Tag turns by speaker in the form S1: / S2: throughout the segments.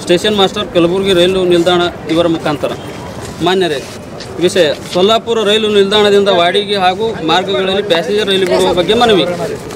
S1: Station master Kalaburagi ರೈಲು ನಿಲ್ದಾಣ ಇವರ ಮುಖಾಂತರ ಮಾನ್ಯರೇ ವಿಷಯ ಸೊಲ್ಲಾಪುರ ರೈಲು ನಿಲ್ದಾಣದಿಂದ ವಾಡಿಗೆ ಹಾಗೂ ಮಾರ್ಗಗಳಲ್ಲಿ ಪ್ಯಾಸೆಂಜರ್ ರೈಲು ಬಿಡುವ ಬಗ್ಗೆ ಮನವಿ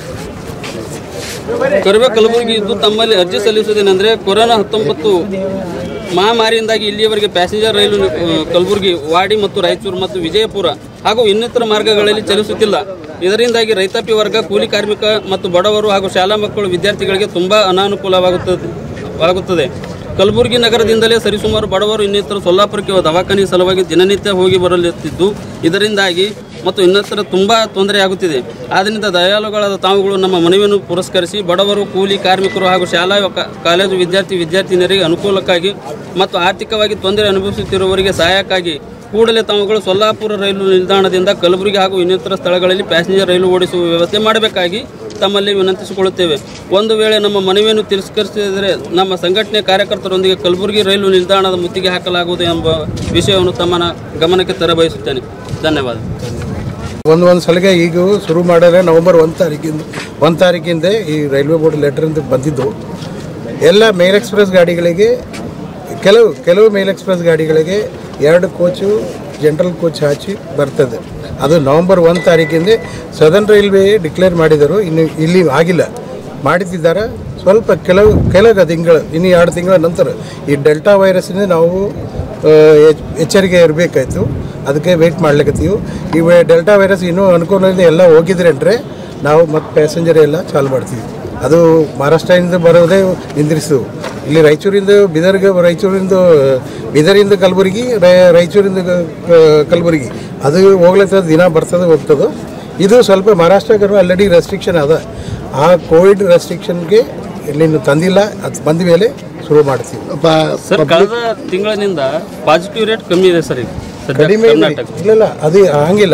S1: ಕರಿಬೆ ಕಲಬುರಗಿ ಇದ್ದು ತಮ್ಮಲ್ಲಿ ಅರ್ಜಿ ಸಲ್ಲಿಸುವುದೇನೆಂದರೆ ಕೊರೋನಾ ಹತ್ತೊಂಬತ್ತು ಮಹಾಮಾರಿಯಿಂದಾಗಿ ಇಲ್ಲಿಯವರೆಗೆ ಪ್ಯಾಸೆಂಜರ್ ರೈಲು ಆ, ಕಲಬುರಗಿ ವಾಡಿ ಮತ್ತು ರಾಯಚೂರು ಮತ್ತು ವಿಜಯಪುರ ಹಾಗೂ ಇನ್ನಿತರ ಮಾರ್ಗಗಳಲ್ಲಿ ಚಲಿಸುತ್ತಿಲ್ಲ ಇದರಿಂದಾಗಿ ರೈತಾಪಿ ವರ್ಗ ಕೂಲಿ ಕಾರ್ಮಿಕ ಮತ್ತು ಬಡವರು ಹಾಗೂ ಶಾಲಾ ಮಕ್ಕಳು ವಿದ್ಯಾರ್ಥಿಗಳಿಗೆ ತುಂಬ ಅನಾನುಕೂಲವಾಗುತ್ತದೆ ಆಗುತ್ತದೆ ಕಲಬುರಗಿ ನಗರದಿಂದಲೇ ಸರಿಸುಮಾರು ಬಡವರು ಇನ್ನಿತರ ಸೊಲ್ಲಾಪುರಕ್ಕೆ ದವಾಖಾನೆ ಸಲುವಾಗಿ ದಿನನಿತ್ಯ ಹೋಗಿ ಬರಲುತ್ತಿದ್ದು ಇದರಿಂದಾಗಿ ಮತ್ತು ಇನ್ನಿತರ ತುಂಬ ತೊಂದರೆಯಾಗುತ್ತಿದೆ ಆದ್ದರಿಂದ ದಯಾಳುಗಳಾದ ತಾವುಗಳು ನಮ್ಮ ಮನವಿಯನ್ನು ಪುರಸ್ಕರಿಸಿ ಬಡವರು ಕೂಲಿ ಕಾರ್ಮಿಕರು ಹಾಗೂ ಶಾಲಾ ಕ- ಕಾಲೇಜು ವಿದ್ಯಾರ್ಥಿ ವಿದ್ಯಾರ್ಥಿನಿಯರಿಗೆ ಅನುಕೂಲಕ್ಕಾಗಿ ಮತ್ತು ಆರ್ಥಿಕವಾಗಿ ತೊಂದರೆ ಅನುಭವಿಸುತ್ತಿರುವವರಿಗೆ ಸಹಾಯಕ್ಕಾಗಿ ಕೂಡಲೇ ತಾವುಗಳು ಸೊಲ್ಲಾಪುರ ರೈಲು ನಿಲ್ದಾಣದಿಂದ ಕಲಬುರಗಿ ಹಾಗೂ ಇನ್ನಿತರ ಸ್ಥಳಗಳಲ್ಲಿ ಪ್ಯಾಸೆಂಜರ್ ರೈಲು ಓಡಿಸುವ ವ್ಯವಸ್ಥೆ ಮಾಡಬೇಕಾಗಿ ತಮ್ಮಲ್ಲಿ ವಿನಂತಿಸಿಕೊಳ್ಳುತ್ತೇವೆ ಒಂದು ವೇಳೆ ನಮ್ಮ ಮನವಿಯನ್ನು ತಿರಸ್ಕರಿಸಿದರೆ ನಮ್ಮ ಸಂಘಟನೆ ಕಾರ್ಯಕರ್ತರೊಂದಿಗೆ ಕಲಬುರಗಿ ರೈಲು ನಿಲ್ದಾಣದ ಮುತ್ತಿಗೆ ಹಾಕಲಾಗುವುದು ಎಂಬ ವಿಷಯವನ್ನು ತಮ್ಮ ಗಮನಕ್ಕೆ ತರಬಯಸುತ್ತೇನೆ ಧನ್ಯವಾದ
S2: ಒಂದು ಒಂದು ಸಲಿಗೆ ಈಗ ಶುರು ಮಾಡ್ಯಾರೆ ನವಂಬರ್ ಒಂದು ತಾರೀಕಿಂದ ಒಂದು ತಾರೀಕಿಂದ ಈ ರೈಲ್ವೆ ಬೋರ್ಡ್ ಲೆಟರಿಂದ ಬಂದಿದ್ದು ಎಲ್ಲ ಮೇಲ್ ಎಕ್ಸ್ಪ್ರೆಸ್ ಗಾಡಿಗಳಿಗೆ ಕೆಲವು ಕೆಲವು ಮೇಲ್ ಎಕ್ಸ್ಪ್ರೆಸ್ ಗಾಡಿಗಳಿಗೆ ಎರಡು ಕೋಚು ಜನರಲ್ ಕೋಚ್ ಹಾಕಿ ಬರ್ತದೆ ಅದು ನವಂಬರ್ ಒಂದು ತಾರೀಕಿಂದ ಸದರ್ನ್ ರೈಲ್ವೆ ಡಿಕ್ಲೇರ್ ಮಾಡಿದರು ಇನ್ನು ಇಲ್ಲಿ ಆಗಿಲ್ಲ ಮಾಡುತ್ತಿದ್ದಾರೆ ಸ್ವಲ್ಪ ಕೆಲವು ಕೆಲವು ತಿಂಗಳು ಇನ್ನು ಎರಡು ತಿಂಗಳ ನಂತರ ಈ ಡೆಲ್ಟಾ ವೈರಸ್ಸಿಂದ ನಾವು ಆ, ಎಚ್- ಎಚ್ಚರಿಕೆ ಇರಬೇಕಾಯ್ತು ಅದಕ್ಕೆ ವೆಯ್ಟ್ ಮಾಡ್ಲಿಕತ್ತೀವಿ ಈ ವೇ- ಡೆಲ್ಟಾ ವೈರಸ್ ಇನ್ನೂ ಅನುಕೂಲದಿಂದ ಎಲ್ಲ ಹೋಗಿದ್ರೆ ಅಂದರೆ ನಾವು ಮತ್ತೆ ಪ್ಯಾಸೆಂಜರ್ ಎಲ್ಲ ಚಾಲು ಮಾಡ್ತೀವಿ ಅದು ಮಹಾರಾಷ್ಟ್ರದಿಂದ ಬರೋದೇ ನಿಂದ್ರಿಸಿದೆವು ಇಲ್ಲಿ ರಾಯಚೂರಿಂದ ಬೀದರ್ಗೆ ರಾಯಚೂರಿಂದ ಬೀದರಿಂದ ಕಲಬುರಗಿ ರೈ- ರಾಯಚೂರಿಂದ ಕ- ಕ- ಕಲಬುರಗಿ ಅದು ಹೋಗ್ಲತ್ತದ ದಿನ ಬರ್ತದೆ ಹೋಗ್ತದೆ ಇದು ಸ್ವಲ್ಪ ಮಹಾರಾಷ್ಟ್ರಕ್ಕೆ ಆಲ್ರೆಡಿ ರೆಸ್ಟ್ರಿಕ್ಷನ್ ಅದ ಆ ಕೋವಿಡ್ ರೆಸ್ಟ್ರಿಕ್ಷನ್ಗೆ ಇಲ್ಲಿನ್ನು ತಂದಿಲ್ಲ ಅದು ಬಂದ ಮೇಲೆ ಶುರು ಮಾಡ್ತೀವಿ
S1: ಸರ್ ಕಳೆದ ತಿಂಗಳಿನಿಂದ ಪಾಸಿಟಿವ್ ರೇಟ್ ಕಮ್ಮಿ ಇದೆ ಸರ್ ಈಗ ಸದ್ಯ
S2: ಕಡಿಮೆ ಇಲ್ಲ
S1: ಕರ್ನಾಟಕ
S2: ಇಲ್ಲ ಅದು ಹಂಗಿಲ್ಲ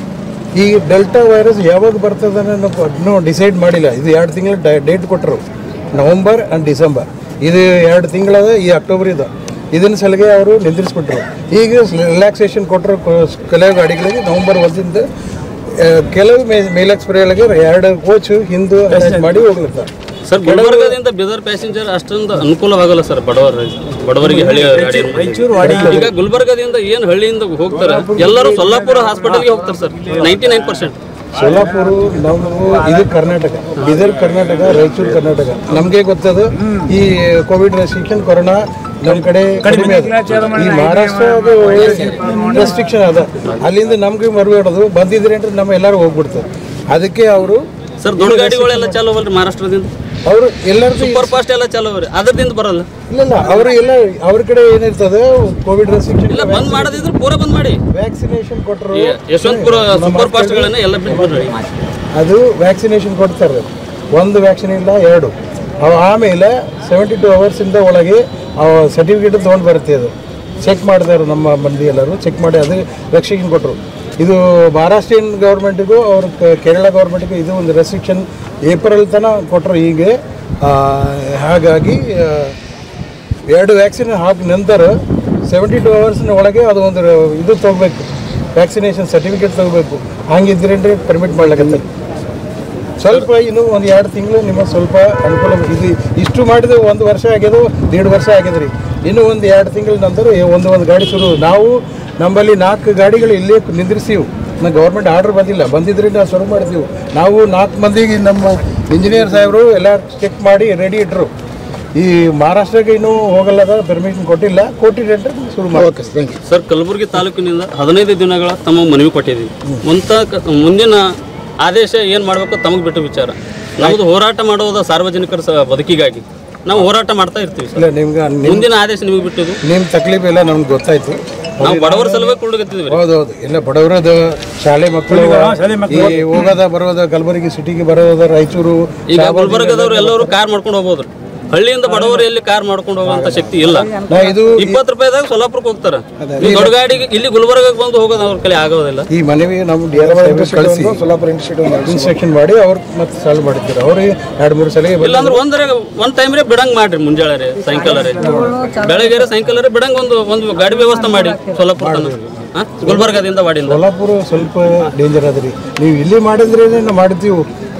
S2: ಈ ಡೆಲ್ಟಾ ವೈರಸ್ ಯಾವಾಗ ಬರ್ತದೆ ಇನ್ನೂ ಡಿಸೈಡ್ ಮಾಡಿಲ್ಲ ಇದು ಎರಡು ತಿಂಗಳ ಡೇಟ್ ಕೊಟ್ಟರು ನವಂಬರ್ ಆ್ಯಂಡ್ ಡಿಸೆಂಬರ್ ಇದು ಎರಡು ತಿಂಗಳದ ಈ ಅಕ್ಟೋಬರ್ ಇದು ಇದನ್ನ ಸಲಿಗೆ ಅವರು ನಿಂದ್ರಿಸ್ಬಿಟ್ರು ಈಗ ರಿಲ್ಯಾಕ್ಸೇಷನ್ ಕೊಟ್ಟರು ಕೆಲವು ಗಾಡಿಗಳಿಗೆ ನವಂಬರ್ ಒಂದಿಂದ ಆ, ಕೆಲವು ಮೇ ಮೇಲ್ ಎಕ್ಸ್ಪ್ರೇಗಳಿಗೆ ಎರಡು ಕೋಚ್ ಹಿಂದೂ attach ಮಾಡಿ ಹೋಗ್ಲಿರ್ತಾರೆ
S1: ಸರ್ ಗುಲ್ಬರ್ಗದಿಂದ ಬೀದರ್ ಪ್ಯಾಸೆಂಜರ್ ಅಷ್ಟೊಂದು ಅನುಕೂಲವಾಗಲ್ಲ ಸರ್ ಬಡವರ ಬಡವರಿಗೆ ಹಳ್ಳಿ ಈಗ ಗುಲ್ಬರ್ಗದಿಂದ ಏನು ಹಳ್ಳಿಯಿಂದ ಹೋಗ್ತಾರೆ ಎಲ್ಲರೂ ಸೊಲ್ಲಾಪುರ ಹಾಸ್ಪಿಟಲ್ಗೆ ಹೋಗ್ತಾರೆ sir ninety nine percent
S2: Solapur ನಾವು ಇದು ಕರ್ನಾಟಕ ಬೀದರ್ ಕರ್ನಾಟಕ ರಾಯಚೂರು ಕರ್ನಾಟಕ ನಮಗೆ ಗೊತ್ತದ ಈ ಕೋವಿಡ್ ರೆಸ್ಟ್ರಿಕ್ಷನ್ ಕೊರೋನಾ ನಮ್ಮ ಕಡೆ ಕಡಿಮೆ ಅದ ಈ ಮಹಾರಾಷ್ಟ್ರ ರೆಸ್ಟ್ರಿಕ್ಷನ್ ಅದ ಅಲ್ಲಿಂದ ನಮ್ಗೆ ಮರುಗಾಡೋದು ಬಂದಿದ್ರೆ ಅಂದ್ರೆ ನಮ್ಮ ಎಲ್ಲರೂ ಹೋಗ್ಬಿಡ್ತಾರೆ ಅದಕ್ಕೆ ಅವರು
S1: ಸರ್ ದೊಡ್ಡ ಗಾಡಿಗಳೆಲ್ಲ ಚಾಲು ಅವಲ್ರಿ ಮಹಾರಾಷ್ಟ್ರದಿಂದ
S2: ಅವರು ಎಲ್ಲರದ್ದು
S1: ಸೂಪರ್ ಫಾಸ್ಟ್ ಎಲ್ಲ ಚಾಲು ಅವ್ರಿ ಅದರಿಂದ ಬರಲ್ಲ
S2: ಇಲ್ಲ ಇಲ್ಲ ಅವರು ಎಲ್ಲ ಅವ್ರ ಕಡೆ ಏನಿರ್ತದೆ ಕೋವಿಡ್ ರೆಸ್ಟ್ರಿಕ್ಷನ್
S1: ಇಲ್ಲ ಬಂದ್ ಮಾಡೋದಿದ್ರೆ ಪೂರ ಬಂದ್ ಮಾಡಿ
S2: ವ್ಯಾಕ್ಸಿನೇಷನ್ ಕೊಟ್ಟರು
S1: ಈ ಯಶವಂತಪುರ ಸೂಪರ್ ಫಾಸ್ಟ್ ಗಳನ್ನ ಎಲ್ಲ ಬಿಟ್ಟು ಬಿಡ್ರಿ
S2: ಅದು ವ್ಯಾಕ್ಸಿನೇಷನ್ ಕೊಡ್ತಾರೆ ಒಂದು ವ್ಯಾಕ್ಸಿನ್ ಇಲ್ಲ ಎರಡು ಅವು ಆಮೇಲೆ ಸೆವೆಂಟಿ ಟು ಅವರ್ಸಿಂದ ಒಳಗೆ ಸರ್ಟಿಫಿಕೇಟ್ ತೊಗೊಂಡು ಬರುತ್ತೆ ಅದು ಚೆಕ್ ಮಾಡಿದಾರೆ ನಮ್ಮ ಮಂದಿ ಎಲ್ಲರೂ ಚೆಕ್ ಮಾಡಿ ಅದು ವ್ಯಾಕ್ಸಿನ್ ಕೊಟ್ಟರು ಇದು ಮಹಾರಾಷ್ಟ್ರೀಯನ್ ಗೌರ್ಮೆಂಟಿಗೂ ಅವ್ರ ಕ- ಕೇರಳ ಗೌರ್ಮೆಂಟಿಗೂ ಇದು ಒಂದು ರೆಸ್ಟ್ರಿಕ್ಷನ್ ಏಪ್ರಿಲ್ ತನಕ ಕೊಟ್ಟರು ಹೀಗೆ ಆ, ಹಾಗಾಗಿ ಆ, ಎರಡು ವ್ಯಾಕ್ಸಿನ್ ಹಾಕಿ ನಂತರ ಸೆವೆಂಟಿ ಟು ಅವರ್ಸ್ನ ಒಳಗೆ ಅದು ಒಂದು ಇದು ತೊಗೋಬೇಕು ವ್ಯಾಕ್ಸಿನೇಷನ್ ಸರ್ಟಿಫಿಕೇಟ್ ತೊಗೋಬೇಕು ಹಂಗಿದ್ರೆ ಪರ್ಮಿಟ್ ಮಾಡ್ಲಿಕ್ಕೆ ಸ್ವಲ್ಪ ಇನ್ನು ಒಂದು ಎರಡು ತಿಂಗಳು ನಿಮ್ಮ ಸ್ವಲ್ಪ ಅನುಕೂಲ ಇದು ಇಷ್ಟು ಮಾಡಿದ ಒಂದು ವರ್ಷ ಆಗ್ಯದ ದೇಡ್ ವರ್ಷ ಆಗ್ಯದ ರೀ ಇನ್ನು ಒಂದು ಎರಡು ತಿಂಗಳ ನಂತರ ಏ- ಒಂದು ಒಂದು ಗಾಡಿ ಶುರು ನಾವು ನಮ್ಮಲ್ಲಿ ನಾಲ್ಕು ಗಾಡಿಗಳು ಇಲ್ಲೇ ನಿಂದ್ರಿಸಿವು ನಾ ಗೌರ್ಮೆಂಟ್ ಆರ್ಡರ್ ಬಂದಿಲ್ಲ ಬಂದಿದ್ರೆ ನಾವು ಶುರು ಮಾಡ್ತೀವಿ ನಾವು ನಾಲ್ಕು ಮಂದಿಗೆ ನಮ್ಮ ಇಂಜಿನಿಯರ್ ಸಾಹೇಬರು ಎಲ್ಲ ಚೆಕ್ ಮಾಡಿ ರೆಡಿ ಇಟ್ಟರು ಈ ಮಹಾರಾಷ್ಟ್ರಕ್ಕೆ ಇನ್ನೂ ಹೋಗಲ್ಲದ ಪರ್ಮಿಷನ್ ಕೊಟ್ಟಿಲ್ಲ ಕೊಟ್ಟಿದ್ರೆ ಶುರು ಮಾಡಿ okay thank you
S1: sir Kalaburagi ತಾಲೂಕಿನಿಂದ ಹದಿನೈದು ದಿನಗಳ ತಮ್ಮ ಮನವಿ ಕೊಟ್ಟಿದ್ದೀವಿ ಮುಂತ ಮುಂದಿನ ಆದೇಶ ಏನು ಮಾಡಬೇಕು ತಮಗೆ ಬಿಟ್ಟು ವಿಚಾರ ನಮ್ಮದು ಹೋರಾಟ ಮಾಡುವುದ ಸಾರ್ವಜನಿಕರ ಸ- ಬದುಕಿಗಾಗಿ ನಾವು ಹೋರಾಟ ಮಾಡ್ತಾ ಇರ್ತೀವಿ ಸರ್
S2: ಇಲ್ಲ ನಿಮ್ಗೆ
S1: ಮುಂದಿನ ಆದೇಶ ನಿಮಗೆ ಬಿಟ್ಟಿದ್ದು
S2: ನಿಮ್ಮ ತಕ್ಲೀಫ್ ಎಲ್ಲ ನಮ್ಗೆ ಗೊತ್ತಾಯ್ತು
S1: ನಾವು ಬಡವರ ಸಲುವಾಗಿ ಕುಳ್ಳಿಗತ್ತಿದ್ವಿ
S2: ಹೌದೌದು ಎಲ್ಲ ಬಡವರದ ಶಾಲೆ ಮಕ್ಕಳು ಈ ಹೋಗೋದ ಬರೋದ ಕಲಬುರಗಿ ಸಿಟಿಗೆ ಬರೋದ ರಾಯಚೂರು
S1: ಈಗ ಗುಲ್ಬರ್ಗದವ್ರು ಎಲ್ಲರೂ ಕಾರ್ ಮಾಡ್ಕೊಂಡು ಹೋಗ್ಬೋದು ಹಳ್ಳಿಯಿಂದ ಬಡವರು ಎಲ್ಲಿ ಕಾರ್ ಮಾಡ್ಕೊಂಡು ಹೋಗುವಂತ ಶಕ್ತಿ ಇಲ್ಲ
S2: ನಾ ಇದು
S1: ಇಪ್ಪತ್ತು ರೂಪಾಯಿದಾಗ ಸೊಲ್ಲಾಪುರಕ್ಕೆ ಹೋಗ್ತಾರೆ ಈ ದೊಡ್ಡ ಗಾಡಿಗೆ ಇಲ್ಲಿ ಗುಲ್ಬರ್ಗಕ್ಕೆ ಬಂದು ಹೋಗೋದು ಅವ್ರ ಕಲೆ ಆಗೋದಿಲ್ಲ
S2: ಈ ಮನವಿ ನಾವು ಡಿ ಆರ್ ಕಳಿಸಿ ಇನ್ಸ್ಟ್ರಕ್ಷನ್ ಮಾಡಿ ಅವ್ರು ಮತ್ತೆ ಸಾಲ್ವ್ ಮಾಡಿದ್ದಾರೆ ಅವ್ರು ಎರಡು ಮೂರು ಸಲ
S1: ಇಲ್ಲಾಂದ್ರೆ ಒಂದರ ಒಂದ್ ಟೈಮ್ ರೇ ಬಿಡಂಗ್ ಮಾಡ್ರಿ ಮುಂಜಾನೆ ರೇ ಸಾಯಂಕಾಲ ರೇ ಬೆಳಗ್ಗೆ ಸಾಯಂಕಾಲ ರೇ ಬಿಡಂಗ್ ಒಂದು ಒಂದು ಗಾಡಿ ವ್ಯವಸ್ಥೆ ಮಾಡಿ ಸೊಲ್ಲಾಪುರ ತನಕ. ಹಾ? ಗುಲ್ಬರ್ಗದಿಂದ ವಾಡಿಂದ
S2: ಸೋಲಾಪುರ ಸ್ವಲ್ಪ ಡೇಂಜರ್ ಅದ ರೀ ನೀವು ಇಲ್ಲಿ ಮಾಡಿದ್ರೆ ನಾವು ಮಾಡ್ತೀವಿ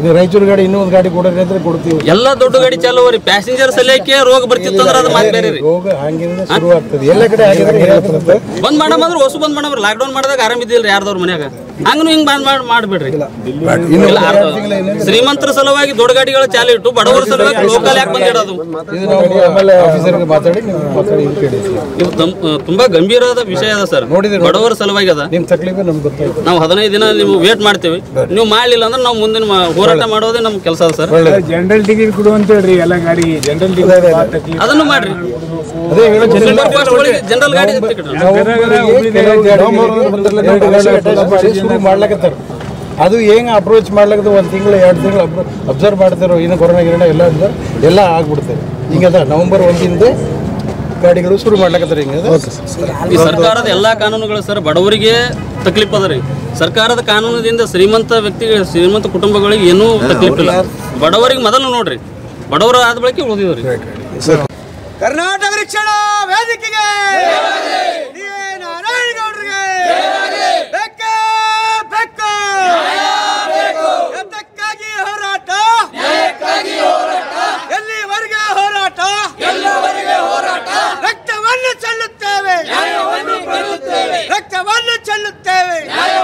S2: ಇದು ರಾಯಚೂರು ಗಾಡಿ ಇನ್ನೊಂದು ಗಾಡಿ ಕೊಡೋದ್ರೆ ಅಂದ್ರೆ ಕೊಡ್ತೀವಿ
S1: ಎಲ್ಲ ದೊಡ್ಡ ಗಾಡಿ ಚಾಲು ರೀ ಪ್ಯಾಸೆಂಜರ್ ಸಲಿಯಕ್ಕೆ ರೋಗ ಬರ್ತಿತ್ತು ಅಂದ್ರೆ ಅದು ಮಾತು ಬೇರೆ ರೀ
S2: ರೋಗ ಹಂಗಿಂದ ಶುರು ಆಗ್ತದೆ ಎಲ್ಲ ಕಡೆ ಆಗಿದ್ರೆ ಏನಾಗ್ತದೆ
S1: ಬಂದ್ ಮಾಡಮ್ ಅಂದ್ರೆ ಹೊಸ ಬಂದ್ ಮಾಡಮ್ರಿ ಲಾಕ್ಡೌನ್ ಮಾಡಿದಾಗ ಆರಾಮ ಇದ್ದಿಲ್ರಿ ಯಾರ್ದವ್ರ ಮನ್ಯಾಗ ಹಂಗನು ಹಿಂಗ್ ಬಂದ್ ಮಾಡಿ ಮಾಡ್ಬಿಡ್ರಿ
S2: ಇನ್ನು
S1: ಇಲ್ಲ,
S2: ಎರಡು
S1: ಅರ್ಧ-
S2: ತಿಂಗಳ ಏನಿದೆ
S1: ಶ್ರೀಮಂತರ ಸಲುವಾಗಿ ದೊಡ್ಡ ಗಾಡಿಗಳು ಚಾಲು ಇಟ್ಟು ಬಡವರ ಸಲುವಾಗಿ ಲೋಕಲ್ ಯಾಕೆ ಬಂದಿಡೋದು
S2: ಇದು ನಾವು ಆಮೇಲೆ ಆಫೀಸರ್ಗೆ ಮಾತಾಡಿ ನೀವು ಮಾತಾಡಿ ಇದು ಕೇಳಿ
S1: ಇದು ತಮ್- ತುಂಬಾ ಗಂಭೀರವಾದ ವಿಷಯ ಅದ ಸರ್
S2: ನೋಡಿದ್ದೀರಿ?
S1: ಬಡವರ ಸಲುವಾಗಿ ಅದ
S2: ನಿಮ್ಮ ತಕ್ಲೀಫು ನಮ್ಗೆ ಗೊತ್ತಾಯ್ತು
S1: ನಾವು ಹದಿನೈದು ದಿನ ನೀವು ವೇಟ್ ಮಾಡ್ತೀವಿ ನೀವು ಮಾಡ್ಲಿಲ್ಲ ಅಂದ್ರೆ ನಾವು ಮುಂದಿನ ಮ- ಹೋರಾಟ ಮಾಡೋದೇ ನಮ್ ಕೆಲಸ ಅದ ಸರ್
S2: ಒಳ್ಳೆಯದು
S3: ಜನರಲ್ ಟಿಕೆಟ್ ಕೊಡು ಅಂತ ಹೇಳ್ರಿ ಎಲ್ಲ ಗಾಡಿ ಜನರಲ್
S2: ಅದೇ, ಅದೇ,
S3: ಟಿಕೆಟ್
S2: ಅದೇ.
S1: ಅದನ್ನು ಮಾಡ್ರಿ
S2: ಅದೇ ಹೇಳೋದು
S1: ಸೂಪರ್ ಫಾಸ್ಟ್ ಒಳಗೆ ಜನರಲ್ ಗಾಡಿ ticket. ಶುರು ಮಾಡ್ಲಕತ್ತಾರ ಅದು ಹೆಂಗ್ ಅಪ್ರೋಚ್ ಮಾಡ್ಲಕತ್ತ ಒಂದು ತಿಂಗಳು ಎರಡು ತಿಂಗಳು ಅಬ್ಸರ್ವ್ ಮಾಡ್ತಾರೋ ಇನ್ನು ಕೊರೋನಾ ಗಿರೋಣ ಎಲ್ಲ ಅಂದ್ರೆ ಎಲ್ಲ ಆಗ್ಬಿಡ್ತಾರೆ ಹಿಂಗದ ನವೆಂಬರ್ ಒಂದಿಂದ ಗಾಡಿಗಳು ಶುರು ಮಾಡ್ಲಕತ್ತಾರ ಹಿಂಗದ ಈ ಸರ್ಕಾರದ ಎಲ್ಲಾ ಕಾನೂನುಗಳು ಸರ್ ಬಡವರಿಗೆ ತಕ್ಲೀಫ್ ಅದ ರೀ ಸರ್ಕಾರದ ಕಾನೂನದಿಂದ ಶ್ರೀಮಂತ ವ್ಯಕ್ತಿಗಳು ಶ್ರೀಮಂತ ಕುಟುಂಬಗಳಿಗೆ ಏನೂ ತಕ್ಲೀಫ್ ಇಲ್ಲ ಬಡವರಿಗೆ ಮೊದಲು ನೋಡ್ರಿ ಬಡವರು ಆದ ಬಳಿಕ ಉಳಿದಿವ್ರಿ
S4: ಕರ್ನಾಟಕ ರಕ್ಷಣಾ ವೇದಿಕೆಗೆ ಡಿ. ನಾರಾಯಣಗೌಡರಿಗೆ ಬೇಕೇ ಬೇಕು ಎದ್ದಕ್ಕಾಗಿ ಹೋರಾಟ ಎಲ್ಲಿವರೆಗೆ ಹೋರಾಟ ರಕ್ತವನ್ನು ಚೆಲ್ಲುತ್ತೇವೆ ರಕ್ತವನ್ನು ಚೆಲ್ಲುತ್ತೇವೆ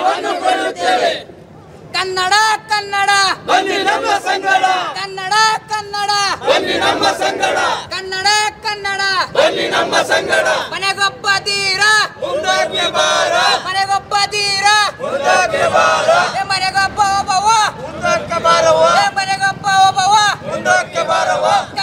S5: ಕನ್ನಡ ಕನ್ನಡ
S4: ಬನ್ನಿ ನಮ್ಮ ಸಂಗಡ
S5: ಕನ್ನಡ ಕನ್ನಡ
S4: ಬನ್ನಿ ನಮ್ಮ ಸಂಗಡ
S5: ಕನ್ನಡ ಕನ್ನಡ
S4: ಬನ್ನಿ ನಮ್ಮ ಸಂಗಡ
S5: ಮನೆಗೊಬ್ಬ ತೀರ
S4: ಮುಂದಕ್ಕೆ ಬಾರ
S5: ಮನೆಗೊಬ್ಬ ತೀರ
S4: ಮುಂದಕ್ಕೆ ಬಾರ
S5: ಏ ಮನೆಗೊಬ್ಬ ಒಬ್ಬವ
S4: ಮುಂದಕ್ಕೆ ಬಾರವ
S5: ಏ ಮನೆಗೊಬ್ಬ ಒಬ್ಬವ
S4: ಮುಂದಕ್ಕೆ ಬಾರವ